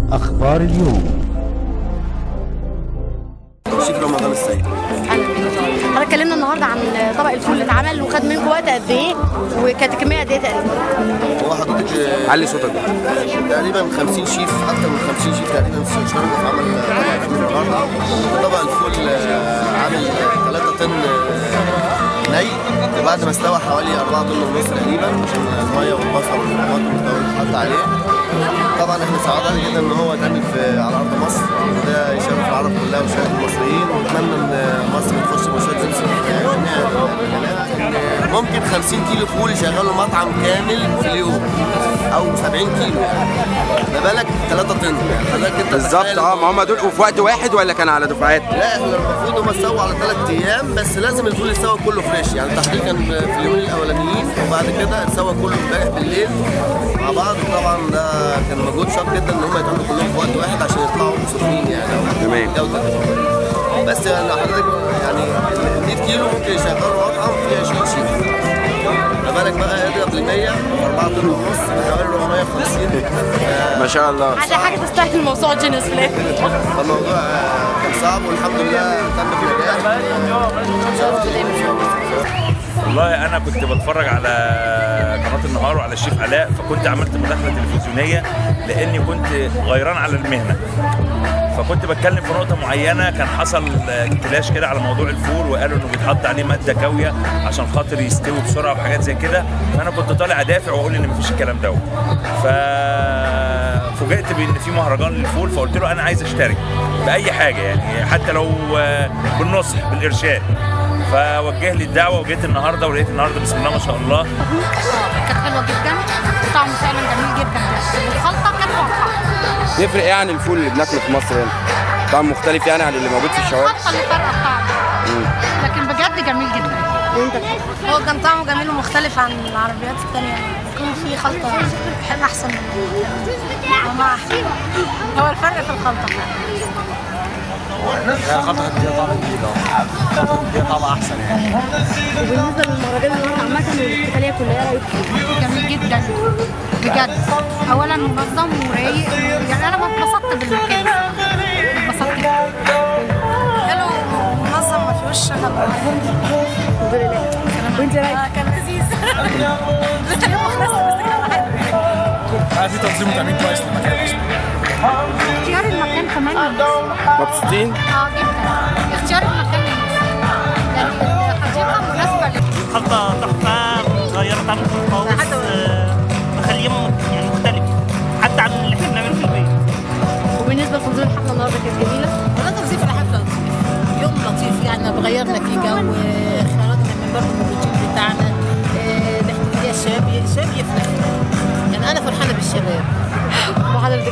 أخبار اليوم شيف رمضان السيد احنا اتكلمنا النهارده عن طبق الفول اللي اتعمل وخد منكم وقت قد ايه وكانت الكميه قد ايه تقريبا هو حضرتك آه، علي صوتك تقريبا 50 شيف اكتر من 50 شيف تقريبا شاركوا في عمل طبق الفول النهارده طبق الفول آه، عامل 3 طن آه، ني وبعد ما استوى حوالي 4 طن ونص تقريبا عشان الميه والبصل والطماطم والتوابل اللي عليه طبعا احنا سعداء جدا ان هو يتعمل في على ارض مصر وده يشرف العرب كلها ويشرف المصريين ونتمنى ان مصر تخش مشروع تنسى في جميع المجالات ممكن 50 كيلو فول يشغلوا مطعم كامل في اليوم او 70 كيلو ده بالك 3 طن يعني حضرتك انت بالظبط تخيل اه ما هم دول في وقت واحد ولا كان على دفعات؟ لا احنا المفروض هم استووا على ثلاث ايام بس لازم الفول يستوى كله فريش يعني التحضير كان في اليومين الاولانيين وبعد كده اتسوى كله امبارح بالليل مع بعض طبعا ده كان مجهود شاق جدا ان هم يتعملوا كلهم في وقت واحد عشان يطلعوا سخنين يعني أو تمام. جوده بس يعني حضرتك يعني ال 100 كيلو ممكن يشغلوا مطعم فيه 20 شيف ما بالك بقى اضرب ل 100 4 طن ونص حوالي 450 ما شاء الله حاجه حاجه تستاهل موسوعه جينيس في الاخر فالموضوع آه، كان صعب والحمد لله تم بنجاح والله انا كنت بتفرج على قناه النهار وعلى الشيف علاء فكنت عملت مداخله تلفزيونيه لاني كنت غيران على المهنه فكنت بتكلم في نقطه معينه كان حصل اكتلاش كده على موضوع الفول وقالوا انه بيتحط عليه ماده كاويه عشان خاطر يستوي بسرعه وحاجات زي كده فانا كنت طالع ادافع واقول ان مفيش الكلام ده ف فوجئت بان في مهرجان للفول فقلت له انا عايز اشترك باي حاجه يعني حتى لو آه، بالنصح بالارشاد فوجه لي الدعوه وجيت النهارده ولقيت النهارده بسم الله ما شاء الله كانت حلوه جدا طعمه فعلا جميل جدا الخلطه كانت واضحه يفرق ايه عن الفول اللي بناكله في مصر هنا؟ طعم مختلف يعني عن اللي موجود في الشوارع؟ الخلطه اللي فرق الطعم لكن بجد جميل جدا هو كان طعمه جميل ومختلف عن العربيات التانية يكون في خلطة حلوة أحسن من طعمها أحلى هو الفرق في الخلطة وبالنسبه للمهرجان النهارده عامه والاحتفاليه كلها ايه رايك فيه؟ جميل جدا بجد اولا منظم ورايق يعني انا اتبسطت بالمكان اتبسطت حلو ومنظم ما فيهوش شغب الحمد لله وانت رايك كان لذيذ لسه اليوم ما خلصش بس كده حلو في تنظيم وتامين كويس للمكان اصلا اختيار المكان كمان للناس. مبسوطين؟ اه جدا اختيار المكان للناس. يعني الحديقه مناسبه لل خلطة تحفة متغيرة طعم خالص آه، مخليه م- يعني مختلف حتى عن اللي احنا بنعمله في البيت وبالنسبه لتنظيم الحفله النهارده كانت جميله ولا تنظيف الحفلة لطيف يوم لطيف يعني غيرنا فيه جو خرجنا من برضه من الروتين بتاعنا آه، الاحتفالية الشباب الشباب يفرح يعني أنا فرحانة بالشباب وحضرتك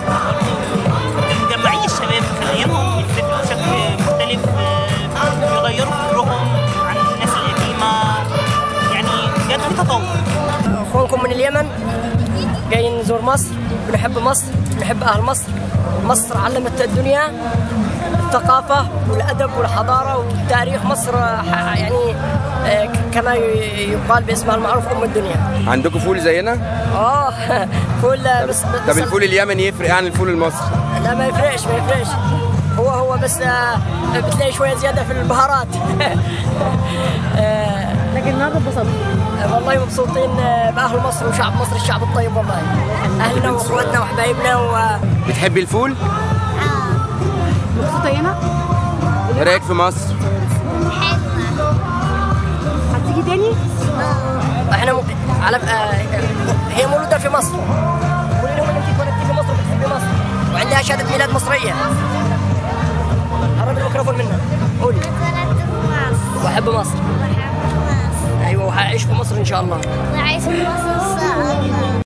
مجمعين الشباب مخلينهم يختلفوا بشكل مختلف آه، بيغيروا فكرهم عن الناس القديمة يعني بجد في تطور اخوانكم من اليمن جايين نزور مصر بنحب مصر بنحب اهل مصر مصر علمت الدنيا الثقافة والأدب والحضارة والتاريخ مصر ح- يعني آه، كما ي- يقال باسمها المعروف أم الدنيا عندكم فول زينا؟ اه فول بس طب بس الفول اليمني يفرق ايه عن الفول المصري؟ لا ما يفرقش ما يفرقش هو هو بس آه، بتلاقي شوية زيادة في البهارات آه، لكن النهارده اتبسطت والله مبسوطين باهل مصر وشعب مصر الشعب الطيب والله اهلنا واخواتنا وحبايبنا و... بتحبي الفول؟ مبسوطه هنا ايه رايك في مصر؟ هتيجي تاني احنا م... على آه... هي مولوده في مصر قولي لهم ان انت اتولدتي في مصر وبتحبي مصر وعندها شهاده ميلاد مصريه قرب الميكروفون منها قولي واحب مصر ايوه وهعيش في مصر ان شاء الله عايز في مصر